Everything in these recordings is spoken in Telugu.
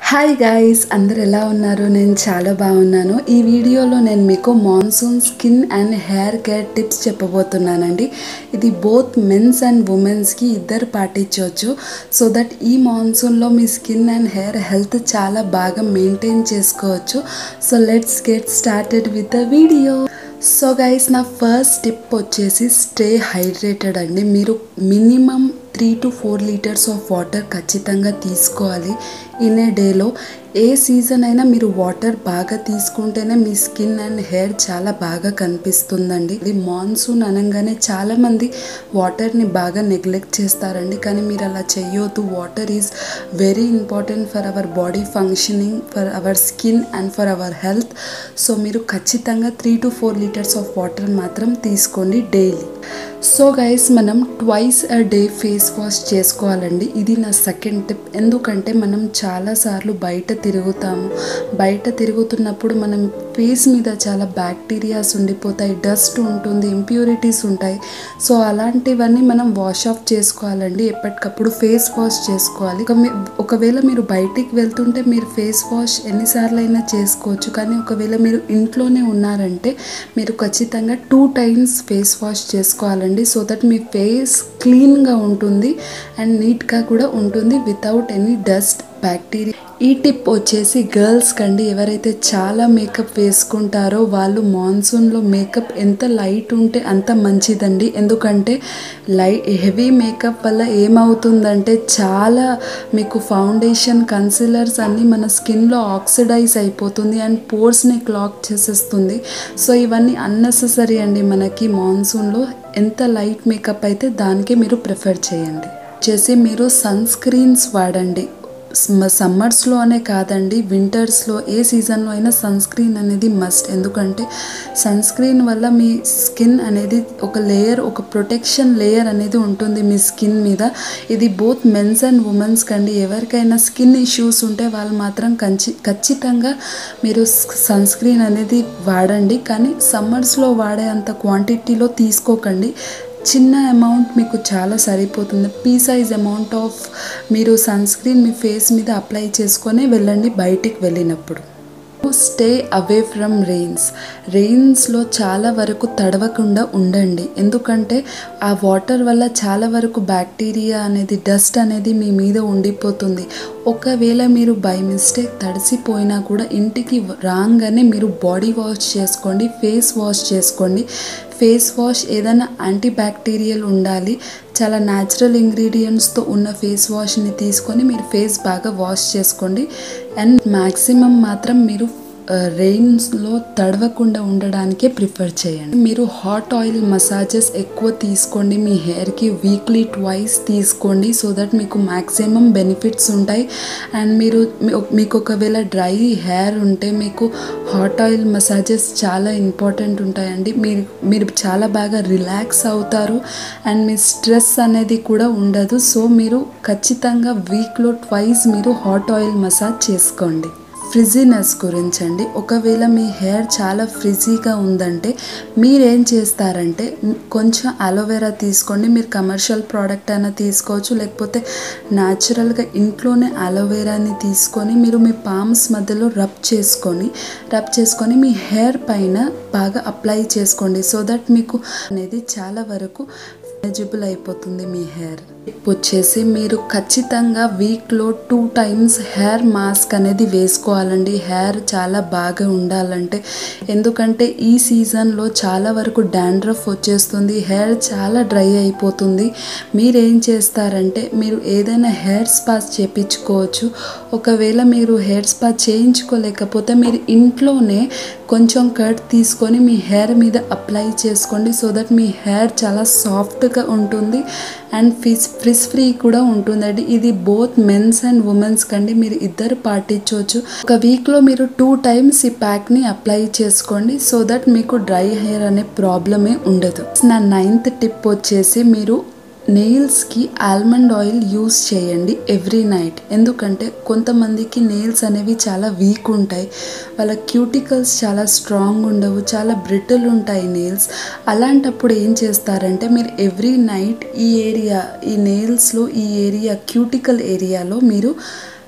హాయ్ గైస్ అందరు ఎలా ఉన్నారు నేను చాలా బాగున్నాను ఈ వీడియోలో నేను మీకు monsoon skin and hair care tips చెప్పబోతున్నానండి ఇది బోత్ మెన్స్ అండ్ ఉమెన్స్కి ఇద్దరు పాటించవచ్చు సో దట్ ఈ మాన్సూన్లో మీ స్కిన్ అండ్ హెయిర్ హెల్త్ చాలా బాగా మెయింటైన్ చేసుకోవచ్చు so let's get started with the video so guys నా ఫస్ట్ టిప్ వచ్చేసి స్టే హైడ్రేటెడ్ అండి మీరు minimum three to four litres of water ఖచ్చితంగా తీసుకోవాలి ఇన్ ఏ డేలో ఏ సీజన్ అయినా మీరు వాటర్ బాగా తీసుకుంటేనే మీ స్కిన్ అండ్ హెయిర్ చాలా బాగా కనిపిస్తుందండి ఇది మాన్సూన్ అనగానే చాలామంది వాటర్ని బాగా నెగ్లెక్ట్ చేస్తారండి కానీ మీరు అలా చేయొద్దు water is very important for our body functioning for our skin and for our health so మీరు ఖచ్చితంగా three to four litres of water మాత్రం తీసుకోండి డైలీ సో గైస్ మనం twice a day face wash చేసుకోవాలండి ఇది నా సెకండ్ టిప్ ఎందుకంటే మనం చాలాసార్లు బయట తిరుగుతాము బయట తిరుగుతున్నప్పుడు మనం ఫేస్ మీద చాలా బ్యాక్టీరియాస్ ఉండిపోతాయి డస్ట్ ఉంటుంది ఇంప్యూరిటీస్ ఉంటాయి సో అలాంటివన్నీ మనం వాష్ ఆఫ్ చేసుకోవాలండి ఎప్పటికప్పుడు ఫేస్ వాష్ చేసుకోవాలి ఒక మీ- ఒకవేళ మీరు బయటికి వెళ్తుంటే మీరు ఫేస్ వాష్ ఎన్నిసార్లు అయినా చేసుకోవచ్చు కానీ ఒకవేళ మీరు ఇంట్లోనే ఉన్నారంటే మీరు ఖచ్చితంగా టూ టైమ్స్ ఫేస్ వాష్ చేసుకోవాలండి సో దట్ మీ ఫేస్ క్లీన్గా ఉంటుంది అండ్ నీట్గా కూడా ఉంటుంది వితౌట్ ఎనీ డస్ట్ బ్యాక్టీరియా ఈ టిప్ వచ్చేసి గర్ల్స్ కండి ఎవరైతే చాలా మేకప్ వేసుకుంటారో వాళ్ళు మాన్సూన్లో మేకప్ ఎంత లైట్ ఉంటే అంత మంచిదండి ఎందుకంటే లై హెవీ మేకప్ వల్ల ఏమవుతుందంటే చాలా మీకు ఫౌండేషన్ కన్సిలర్స్ అన్నీ మన స్కిన్లో ఆక్సిడైజ్ అయిపోతుంది అండ్ పోర్స్ని క్లాక్ చేసేస్తుంది సో ఇవన్నీ అన్నెసెసరీ అండి మనకి మాన్సూన్లో ఎంత లైట్ మేకప్ అయితే దానికే మీరు ప్రిఫర్ చేయండి వచ్చేసి మీరు సన్ స్క్రీన్స్ వాడండి సమ్మర్స్లోనే కాదండి వింటర్స్లో ఏ సీజన్లో అయినా సన్ స్క్రీన్ అనేది మస్ట్ ఎందుకంటే సన్ స్క్రీన్ వల్ల మీ స్కిన్ అనేది ఒక లేయర్ ఒక ప్రొటెక్షన్ లేయర్ అనేది ఉంటుంది మీ స్కిన్ మీద ఇది బోత్ మెన్స్ అండ్ ఉమెన్స్ కండి ఎవరికైనా స్కిన్ ఇష్యూస్ ఉంటే వాళ్ళు మాత్రం కంచి ఖచ్చితంగా మీరు సన్ స్క్రీన్ అనేది వాడండి కానీ సమ్మర్స్లో వాడే అంత క్వాంటిటీలో తీసుకోకండి చిన్న అమౌంట్ మీకు చాలా సరిపోతుంది పీ సైజ్ అమౌంట్ ఆఫ్ మీరు సన్ స్క్రీన్ మీ ఫేస్ మీద అప్లై చేసుకొని వెళ్ళండి బయటికి వెళ్ళినప్పుడు స్టే అవే ఫ్రమ్ రెయిన్స్ రెయిన్స్లో చాలా వరకు తడవకుండా ఉండండి ఎందుకంటే ఆ వాటర్ వల్ల చాలా వరకు బ్యాక్టీరియా అనేది డస్ట్ అనేది మీ మీద ఉండిపోతుంది ఒకవేళ మీరు బై మిస్టేక్ తడిసిపోయినా కూడా ఇంటికి రాగానే మీరు బాడీ వాష్ చేసుకోండి ఫేస్ వాష్ చేసుకోండి ఫేస్ వాష్ ఏదైనా యాంటీ బ్యాక్టీరియల్ ఉండాలి చాలా న్యాచురల్ ఇంగ్రీడియంట్స్తో ఉన్న ఫేస్ వాష్ని తీసుకొని మీరు ఫేస్ బాగా వాష్ చేసుకోండి అండ్ మ్యాక్సిమం మాత్రం మీరు రెయిన్స్లో తడవకుండా ఉండడానికే ప్రిఫర్ చేయండి మీరు హాట్ ఆయిల్ మసాజెస్ ఎక్కువ తీసుకోండి మీ హెయిర్కి వీక్లీ ట్వైస్ తీసుకోండి సో దట్ మీకు మ్యాక్సిమం బెనిఫిట్స్ ఉంటాయి అండ్ మీరు మీ- మీకు ఒకవేళ డ్రై హెయిర్ ఉంటే మీకు హాట్ ఆయిల్ మసాజెస్ చాలా ఇంపార్టెంట్ ఉంటాయండి మీరు మీరు చాలా బాగా రిలాక్స్ అవుతారు అండ్ మీ స్ట్రెస్ అనేది కూడా ఉండదు సో మీరు ఖచ్చితంగా వీక్లో ట్వైస్ మీరు హాట్ ఆయిల్ మసాజ్ చేసుకోండి ఫ్రిజీనెస్ గురించి అండి ఒకవేళ మీ హెయిర్ చాలా ఫ్రిజీగా ఉందంటే మీరేం చేస్తారంటే మ్, కొంచెం అలోవెరా తీసుకోండి మీరు కమర్షియల్ ప్రోడక్ట్ అయినా తీసుకోవచ్చు లేకపోతే న్యాచురల్గా ఇంట్లోనే అలోవెరాని తీసుకొని మీరు మీ పామ్స్ మధ్యలో రబ్ చేసుకొని రబ్ చేసుకొని మీ హెయిర్ పైన బాగా అప్లై చేసుకోండి సో దట్ మీకు అనేది చాలా వరకు ఎలిజిబుల్ అయిపోతుంది మీ హెయిర్ వచ్చేసి మీరు ఖచ్చితంగా వీక్లో టూ టైమ్స్ హెయిర్ మాస్క్ అనేది వేసుకోవాలండి హెయిర్ చాలా బాగా ఉండాలంటే ఎందుకంటే ఈ సీజన్లో చాలా వరకు డాండ్రఫ్ వచ్చేస్తుంది హెయిర్ చాలా డ్రై అయిపోతుంది మీరేం చేస్తారంటే మీరు ఏదైనా హెయిర్ స్పా చేపించుకోవచ్చు ఒకవేళ మీరు హెయిర్ స్పా చేయించుకోలేకపోతే మీరు ఇంట్లోనే కొంచెం కట్ తీసుకొని మీ హెయిర్ మీద అప్లై చేసుకోండి సో దట్ మీ హెయిర్ చాలా సాఫ్ట్గా ఉంటుంది అండ్ ఫిస్ ఫ్రిస్ ఫ్రీ కూడా ఉంటుందండి ఇది బోత్ మెన్స్ అండ్ ఉమెన్స్ కండి మీరు ఇద్దరు పాటించవచ్చు ఒక వీక్లో మీరు టూ టైమ్స్ ఈ ప్యాక్ని అప్లై చేసుకోండి సో దట్ మీకు డ్రై హెయిర్ అనే ప్రాబ్లమే ఉండదు నా నైన్త్ టిప్ వచ్చేసి మీరు నెయిల్స్కి ఆల్మండ్ ఆయిల్ యూస్ చేయండి ఎవ్రీ నైట్ ఎందుకంటే కొంతమందికి నెయిల్స్ అనేవి చాలా వీక్ ఉంటాయి వాళ్ళ క్యూటికల్స్ చాలా స్ట్రాంగ్ ఉండవు చాలా బ్రిటిల్ ఉంటాయి నెయిల్స్ అలాంటప్పుడు ఏం చేస్తారంటే మీరు ఎవ్రీ నైట్ ఈ ఏరియా ఈ నెయిల్స్లో ఈ ఏరియా క్యూటికల్ ఏరియాలో మీరు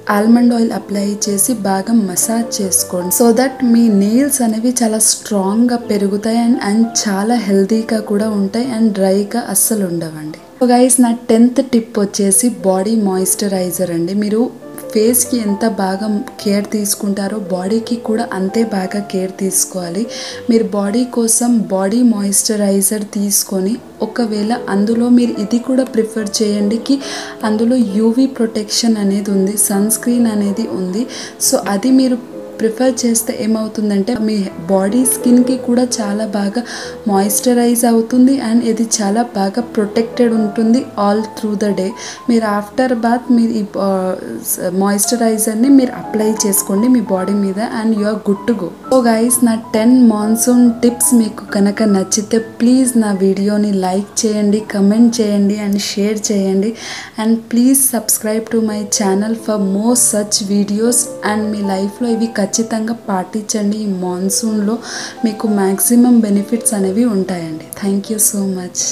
ఆల్మండ్ ఆయిల్ అప్లై చేసి బాగా మసాజ్ చేసుకోండి సో దట్ మీ నెయిల్స్ అనేవి చాలా స్ట్రాంగ్గా పెరుగుతాయి అండ్ అండ్ చాలా హెల్తీగా కూడా ఉంటాయి అండ్ డ్రైగా అస్సలు ఉండవండి సో గైస్ నా టెన్త్ టిప్ వచ్చేసి బాడీ మాయిశ్చరైజర్ అండి మీరు ఫేస్కి ఎంత బాగా కేర్ తీసుకుంటారో బాడీకి కూడా అంతే బాగా కేర్ తీసుకోవాలి మీరు బాడీ కోసం బాడీ మాయిశ్చరైజర్ తీసుకొని ఒకవేళ అందులో మీరు ఇది కూడా ప్రిఫర్ చేయండి కి అందులో యూవీ ప్రొటెక్షన్ అనేది ఉంది సన్ స్క్రీన్ అనేది ఉంది సో అది మీరు ప్రిఫర్ చేస్తే ఏమవుతుందంటే మీ బాడీ స్కిన్కి కూడా చాలా బాగా మాయిశ్చరైజ్ అవుతుంది అండ్ ఇది చాలా బాగా ప్రొటెక్టెడ్ ఉంటుంది ఆల్ త్రూ ద డే మీరు ఆఫ్టర్ బాత్ మీరు ఈ మాయిశ్చరైజర్ని మీరు అప్లై చేసుకోండి మీ బాడీ మీద and you are good to go so guys నా టెన్ మాన్సూన్ టిప్స్ మీకు కనుక నచ్చితే ప్లీజ్ నా వీడియోని లైక్ చేయండి కమెంట్ చేయండి అండ్ షేర్ చేయండి and please subscribe to my channel for more such videos and మీ లైఫ్లో ఇవి ఖచ్చితంగా పాటించండి ఈ మాన్సూన్లో మీకు మ్యాక్సిమం బెనిఫిట్స్ అనేవి ఉంటాయండి థ్యాంక్ యూ సో మచ్